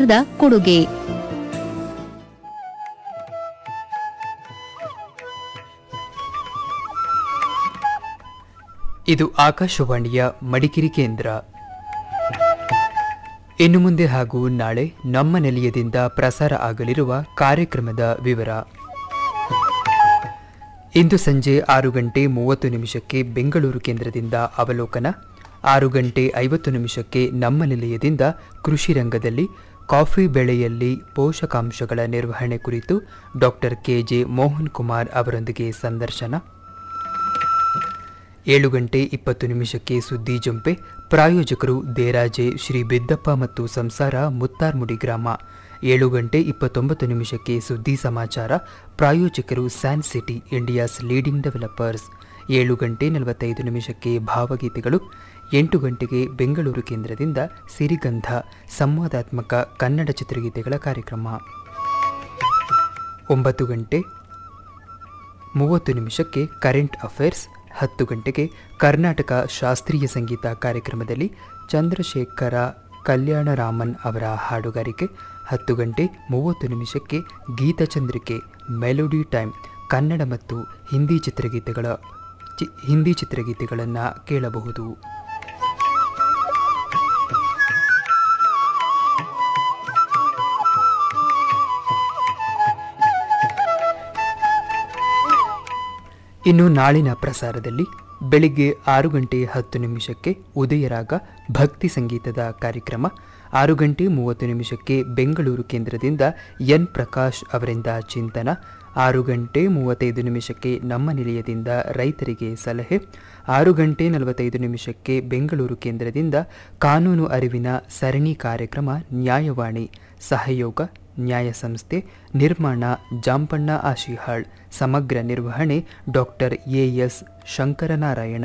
ಕೇಂದ್ರದ ಕೊಡುಗೆ ಇದು ಆಕಾಶವಾಣಿಯ ಮಡಿಕೇರಿ ಕೇಂದ್ರ ಇನ್ನು ಮುಂದೆ ಹಾಗೂ ನಾಳೆ ನಮ್ಮ ನಿಲಯದಿಂದ ಪ್ರಸಾರ ಆಗಲಿರುವ ಕಾರ್ಯಕ್ರಮದ ವಿವರ ಇಂದು ಸಂಜೆ ಆರು ಗಂಟೆ ಮೂವತ್ತು ನಿಮಿಷಕ್ಕೆ ಬೆಂಗಳೂರು ಕೇಂದ್ರದಿಂದ ಅವಲೋಕನ ಆರು ಗಂಟೆ ಐವತ್ತು ನಿಮಿಷಕ್ಕೆ ನಮ್ಮ ನಿಲಯದಿಂದ ಕೃಷಿ ರಂಗದಲ್ಲಿ ಕಾಫಿ ಬೆಳೆಯಲ್ಲಿ ಪೋಷಕಾಂಶಗಳ ನಿರ್ವಹಣೆ ಕುರಿತು ಡಾಕ್ಟರ್ ಕೆಜೆ ಮೋಹನ್ ಕುಮಾರ್ ಅವರೊಂದಿಗೆ ಸಂದರ್ಶನ ಏಳು ಗಂಟೆ ಇಪ್ಪತ್ತು ನಿಮಿಷಕ್ಕೆ ಸುದ್ದಿ ಜಂಪೆ ಪ್ರಾಯೋಜಕರು ದೇರಾಜೆ ಶ್ರೀ ಬಿದ್ದಪ್ಪ ಮತ್ತು ಸಂಸಾರ ಮುತ್ತಾರ್ಮುಡಿ ಗ್ರಾಮ ಏಳು ಗಂಟೆ ಇಪ್ಪತ್ತೊಂಬತ್ತು ನಿಮಿಷಕ್ಕೆ ಸುದ್ದಿ ಸಮಾಚಾರ ಪ್ರಾಯೋಜಕರು San City India's leading developers ಏಳು ಗಂಟೆ ನಲವತ್ತೈದು ನಿಮಿಷಕ್ಕೆ ಭಾವಗೀತೆಗಳು ಎಂಟು ಗಂಟೆಗೆ ಬೆಂಗಳೂರು ಕೇಂದ್ರದಿಂದ ಸಿರಿಗಂಧ ಸಂವಾದಾತ್ಮಕ ಕನ್ನಡ ಚಿತ್ರಗೀತೆಗಳ ಕಾರ್ಯಕ್ರಮ ಒಂಬತ್ತು ಗಂಟೆ ಮೂವತ್ತು ನಿಮಿಷಕ್ಕೆ ಕರೆಂಟ್ ಅಫೇರ್ಸ್ ಹತ್ತು ಗಂಟೆಗೆ ಕರ್ನಾಟಕ ಶಾಸ್ತ್ರೀಯ ಸಂಗೀತ ಕಾರ್ಯಕ್ರಮದಲ್ಲಿ ಚಂದ್ರಶೇಖರ ಕಲ್ಯಾಣರಾಮನ್ ಅವರ ಹಾಡುಗಾರಿಕೆ ಹತ್ತು ಗಂಟೆ ಮೂವತ್ತು ನಿಮಿಷಕ್ಕೆ ಗೀತಚಂದ್ರಿಕೆ ಮೆಲೋಡಿ ಟೈಮ್ ಕನ್ನಡ ಮತ್ತು ಹಿಂದಿ ಚಿತ್ರಗೀತೆಗಳ ಚಿ- ಹಿಂದಿ ಚಿತ್ರಗೀತೆಗಳನ್ನು ಕೇಳಬಹುದು ಇನ್ನು ನಾಳಿನ ಪ್ರಸಾರದಲ್ಲಿ ಬೆಳಿಗ್ಗೆ ಆರು ಗಂಟೆ ಹತ್ತು ನಿಮಿಷಕ್ಕೆ ಉದಯರಾಗ ಭಕ್ತಿ ಸಂಗೀತದ ಕಾರ್ಯಕ್ರಮ ಆರು ಗಂಟೆ ಮೂವತ್ತು ನಿಮಿಷಕ್ಕೆ ಬೆಂಗಳೂರು ಕೇಂದ್ರದಿಂದ ಎನ್ ಪ್ರಕಾಶ್ ಅವರಿಂದ ಚಿಂತನ ಆರು ಗಂಟೆ ಮೂವತ್ತೈದು ನಿಮಿಷಕ್ಕೆ ನಮ್ಮ ನಿಲಯದಿಂದ ರೈತರಿಗೆ ಸಲಹೆ ಆರು ಗಂಟೆ ನಲವತ್ತೈದು ನಿಮಿಷಕ್ಕೆ ಬೆಂಗಳೂರು ಕೇಂದ್ರದಿಂದ ಕಾನೂನು ಅರಿವಿನ ಸರಣಿ ಕಾರ್ಯಕ್ರಮ ನ್ಯಾಯವಾಣಿ ಸಹಯೋಗ ನ್ಯಾಯ ಸಂಸ್ಥೆ ನಿರ್ಮಾಣ ಜಾಂಪಣ್ಣ ಆಶಿಹಾಳ್ ಸಮಗ್ರ ನಿರ್ವಹಣೆ ಡಾಕ್ಟರ್ ಎಎಸ್ ಶಂಕರನಾರಾಯಣ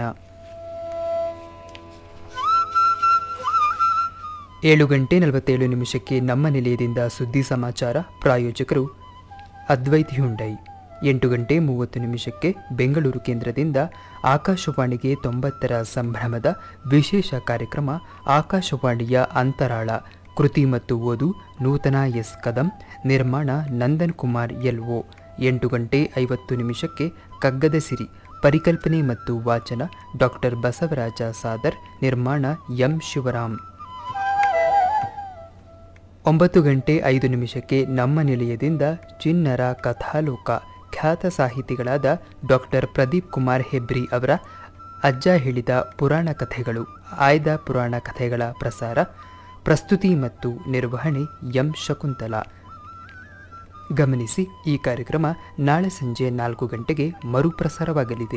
ಏಳು ಗಂಟೆ ನಲವತ್ತೇಳು ನಿಮಿಷಕ್ಕೆ ನಮ್ಮ ನಿಲಯದಿಂದ ಸುದ್ದಿ ಸಮಾಚಾರ ಪ್ರಾಯೋಜಕರು ಅದ್ವೈತ್ ಹ್ಯುಂಡೈ ಎಂಟು ಗಂಟೆ ಮೂವತ್ತು ನಿಮಿಷಕ್ಕೆ ಬೆಂಗಳೂರು ಕೇಂದ್ರದಿಂದ ಆಕಾಶವಾಣಿಗೆ ತೊಂಬತ್ತರ ಸಂಭ್ರಮದ ವಿಶೇಷ ಕಾರ್ಯಕ್ರಮ ಆಕಾಶವಾಣಿಯ ಅಂತರಾಳ ಕೃತಿ ಮತ್ತು ಓದು ನೂತನ ಎಸ್ ಕದಂ ನಿರ್ಮಾಣ ನಂದನ್ ಕುಮಾರ್ ಎಲ್ಒ ಎಂಟು ಗಂಟೆ ಐವತ್ತು ನಿಮಿಷಕ್ಕೆ ಕಗ್ಗದ ಸಿರಿ ಪರಿಕಲ್ಪನೆ ಮತ್ತು ವಾಚನ ಡಾಕ್ಟರ್ ಬಸವರಾಜ ಸಾದರ್ ನಿರ್ಮಾಣ ಎಂ ಶಿವರಾಮ್ ಒಂಬತ್ತು ಗಂಟೆ ಐದು ನಿಮಿಷಕ್ಕೆ ನಮ್ಮ ನಿಲಯದಿಂದ ಚಿನ್ನರ ಕಥಾಲೋಕ ಖ್ಯಾತ ಸಾಹಿತಿಗಳಾದ ಡಾಕ್ಟರ್ ಪ್ರದೀಪ್ ಕುಮಾರ್ ಹೆಬ್ರಿ ಅವರ ಅಜ್ಜ ಹೇಳಿದ ಪುರಾಣ ಕಥೆಗಳು ಆಯ್ದ ಪುರಾಣ ಕಥೆಗಳ ಪ್ರಸಾರ ಪ್ರಸ್ತುತಿ ಮತ್ತು ನಿರ್ವಹಣೆ ಎಂ ಶಕುಂತಲಾ ಗಮನಿಸಿ ಈ ಕಾರ್ಯಕ್ರಮ ನಾಳೆ ಸಂಜೆ ನಾಲ್ಕು ಗಂಟೆಗೆ ಮರುಪ್ರಸಾರವಾಗಲಿದೆ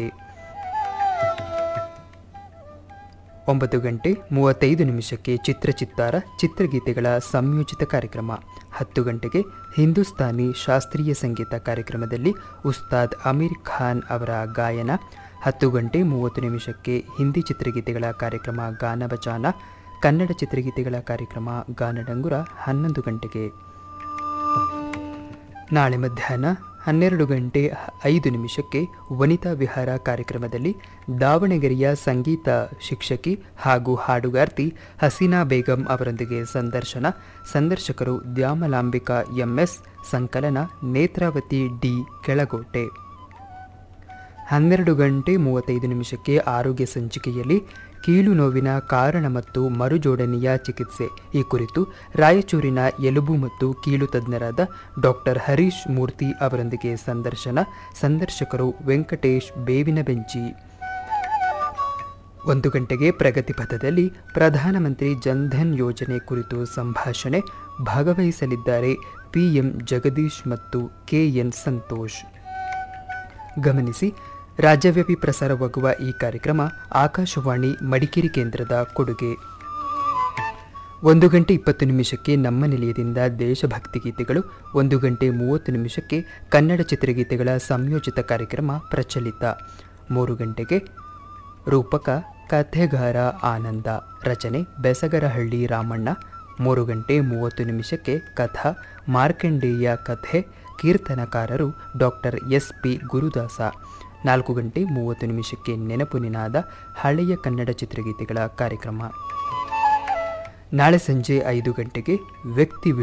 ಒಂಬತ್ತು ಗಂಟೆ ಮೂವತ್ತೈದು ನಿಮಿಷಕ್ಕೆ ಚಿತ್ರಚಿತ್ತಾರ ಚಿತ್ರಗೀತೆಗಳ ಸಂಯೋಜಿತ ಕಾರ್ಯಕ್ರಮ ಹತ್ತು ಗಂಟೆಗೆ ಹಿಂದೂಸ್ತಾನಿ ಶಾಸ್ತ್ರೀಯ ಸಂಗೀತ ಕಾರ್ಯಕ್ರಮದಲ್ಲಿ ಉಸ್ತಾದ್ ಅಮೀರ್ ಖಾನ್ ಅವರ ಗಾಯನ ಹತ್ತು ಗಂಟೆ ಮೂವತ್ತು ನಿಮಿಷಕ್ಕೆ ಹಿಂದಿ ಚಿತ್ರಗೀತೆಗಳ ಕಾರ್ಯಕ್ರಮ ಗಾನ ಬಚಾನ ಕನ್ನಡ ಚಿತ್ರಗೀತೆಗಳ ಕಾರ್ಯಕ್ರಮ ಗಾನಡಂಗುರ ಹನ್ನೊಂದು ಗಂಟೆಗೆ ನಾಳೆ ಮಧ್ಯಾಹ್ನ ಹನ್ನೆರಡು ಗಂಟೆ ಐದು ನಿಮಿಷಕ್ಕೆ ವನಿತಾ ವಿಹಾರ ಕಾರ್ಯಕ್ರಮದಲ್ಲಿ ದಾವಣಗೆರೆಯ ಸಂಗೀತ ಶಿಕ್ಷಕಿ ಹಾಗೂ ಹಾಡುಗಾರ್ತಿ ಹಸೀನಾ ಬೇಗಂ ಅವರೊಂದಿಗೆ ಸಂದರ್ಶನ ಸಂದರ್ಶಕರು ದ್ಯಾಮಲಾಂಬಿಕಾ ಎಂಎಸ್ ಸಂಕಲನ ನೇತ್ರಾವತಿ ಡಿ ಕೆಳಗೋಟೆ ಹನ್ನೆರಡು ಗಂಟೆ ಮೂವತ್ತೈದು ನಿಮಿಷಕ್ಕೆ ಆರೋಗ್ಯ ಸಂಚಿಕೆಯಲ್ಲಿ ಕೀಲು ನೋವಿನ ಕಾರಣ ಮತ್ತು ಮರುಜೋಡಣೆಯ ಚಿಕಿತ್ಸೆ ಈ ಕುರಿತು ರಾಯಚೂರಿನ ಎಲುಬು ಮತ್ತು ಕೀಲು ತಜ್ಞರಾದ ಡಾಕ್ಟರ್ ಹರೀಶ್ ಮೂರ್ತಿ ಅವರೊಂದಿಗೆ ಸಂದರ್ಶನ ಸಂದರ್ಶಕರು ವೆಂಕಟೇಶ್ ಬೇವಿನ ಬೆಂಚಿ ಒಂದು ಗಂಟೆಗೆ ಪ್ರಗತಿ ಪಥದಲ್ಲಿ ಪ್ರಧಾನಮಂತ್ರಿ ಜನ್ಧನ್ ಯೋಜನೆ ಕುರಿತು ಸಂಭಾಷಣೆ ಭಾಗವಹಿಸಲಿದ್ದಾರೆ ಪಿಎಂ ಜಗದೀಶ್ ಮತ್ತು ಕೆಎನ್ ಸಂತೋಷ್ ಗಮನಿಸಿ ರಾಜ್ಯವ್ಯಾಪಿ ಪ್ರಸಾರವಾಗುವ ಈ ಕಾರ್ಯಕ್ರಮ ಆಕಾಶವಾಣಿ ಮಡಿಕೇರಿ ಕೇಂದ್ರದ ಕೊಡುಗೆ ಒಂದು ಗಂಟೆ ಇಪ್ಪತ್ತು ನಿಮಿಷಕ್ಕೆ ನಮ್ಮ ನಿಲಯದಿಂದ ದೇಶಭಕ್ತಿ ಗೀತೆಗಳು ಒಂದು ಗಂಟೆ ಮೂವತ್ತು ನಿಮಿಷಕ್ಕೆ ಕನ್ನಡ ಚಿತ್ರಗೀತೆಗಳ ಸಂಯೋಜಿತ ಕಾರ್ಯಕ್ರಮ ಪ್ರಚಲಿತ ಮೂರು ಗಂಟೆಗೆ ರೂಪಕ ಕಥೆಗಾರ ಆನಂದ ರಚನೆ ಬೆಸಗರಹಳ್ಳಿ ರಾಮಣ್ಣ ಮೂರು ಗಂಟೆ ಮೂವತ್ತು ನಿಮಿಷಕ್ಕೆ ಕಥಾ ಮಾರ್ಕಂಡೇಯ ಕಥೆ ಕೀರ್ತನಕಾರರು ಡಾಕ್ಟರ್ ಎಸ್ ಪಿ ಗುರುದಾಸ ನಾಲ್ಕು ಗಂಟೆ ಮೂವತ್ತು ನಿಮಿಷಕ್ಕೆ ನೆನಪು ನಿನಾದ ಹಳೆಯ ಕನ್ನಡ ಚಿತ್ರಗೀತೆಗಳ ಕಾರ್ಯಕ್ರಮ ನಾಳೆ ಸಂಜೆ ಐದು ಗಂಟೆಗೆ ವ್ಯಕ್ತಿ